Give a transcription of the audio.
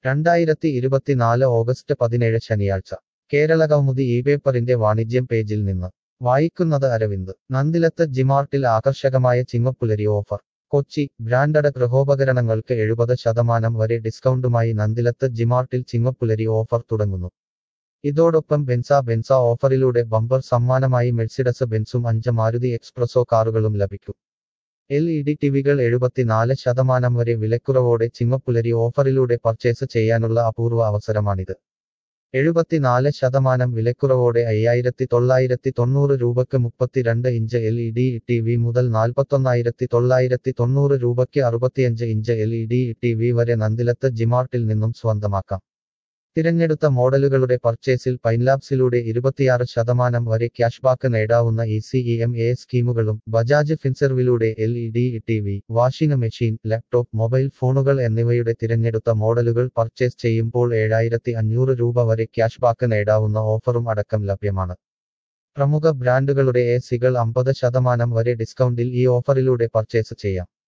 രണ്ടായിരത്തി ഇരുപത്തിനാല് ഓഗസ്റ്റ് പതിനേഴ് ശനിയാഴ്ച കേരളകൗമുദി ഈ പേപ്പറിന്റെ വാണിജ്യം പേജിൽ നിന്ന് വായിക്കുന്നത് അരവിന്ദ് നന്ദിലത്ത് ജിമാർട്ടിൽ ആകർഷകമായ ചിങ്ങപ്പുലരി ഓഫർ കൊച്ചി ബ്രാൻഡഡ് ഗൃഹോപകരണങ്ങൾക്ക് എഴുപത് ശതമാനം വരെ ഡിസ്കൗണ്ടുമായി നന്ദിലത്ത് ജിമാർട്ടിൽ ചിങ്ങപ്പുലരി ഓഫർ തുടങ്ങുന്നു ഇതോടൊപ്പം ബെൻസ ബെൻസ ഓഫറിലൂടെ ബമ്പർ സമ്മാനമായി മെഴ്സിഡസ് ബെൻസും അഞ്ച് മാരുതി എക്സ്പ്രസോ കാറുകളും ലഭിക്കും എൽ ഇ ഡി ടിവികൾ എഴുപത്തിനാല് ശതമാനം വരെ വിലക്കുറവോടെ ചിങ്ങപ്പുലരി ഓഫറിലൂടെ പർച്ചേസ് ചെയ്യാനുള്ള അപൂർവ അവസരമാണിത് എഴുപത്തിനാല് ശതമാനം വിലക്കുറവോടെ അയ്യായിരത്തി തൊള്ളായിരത്തി തൊണ്ണൂറ് രൂപയ്ക്ക് മുപ്പത്തിരണ്ട് inch L E D T V മുതൽ നാൽപ്പത്തൊന്നായിരത്തി തൊള്ളായിരത്തി തൊണ്ണൂറ് രൂപയ്ക്ക് അറുപത്തിയഞ്ച് inch L E D T V വരെ നന്ദിലത്ത് ജിമാർട്ടിൽ നിന്നും സ്വന്തമാക്കാം തിരഞ്ഞെടുത്ത മോഡലുകളുടെ പർച്ചേസിൽ പൈൻലാബ്സിലൂടെ ഇരുപത്തിയാറ് ശതമാനം വരെ ക്യാഷ്ബാക്ക് നേടാവുന്ന E C E M A സ്കീമുകളും ബജാജ് ഫിൻസർവിലൂടെ L E D T V washing machine laptop mobile ഫോണുകൾ എന്നിവയുടെ തിരഞ്ഞെടുത്ത മോഡലുകൾ പർച്ചേസ് ചെയ്യുമ്പോൾ ഏഴായിരത്തി അഞ്ഞൂറ് രൂപ വരെ ക്യാഷ്ബാക്ക് നേടാവുന്ന ഓഫറും അടക്കം ലഭ്യമാണ് പ്രമുഖ ബ്രാൻഡുകളുടെ എ സികൾ അമ്പത് ശതമാനം വരെ ഡിസ്കൗണ്ടിൽ ഈ ഓഫറിലൂടെ പർച്ചേസ് ചെയ്യാം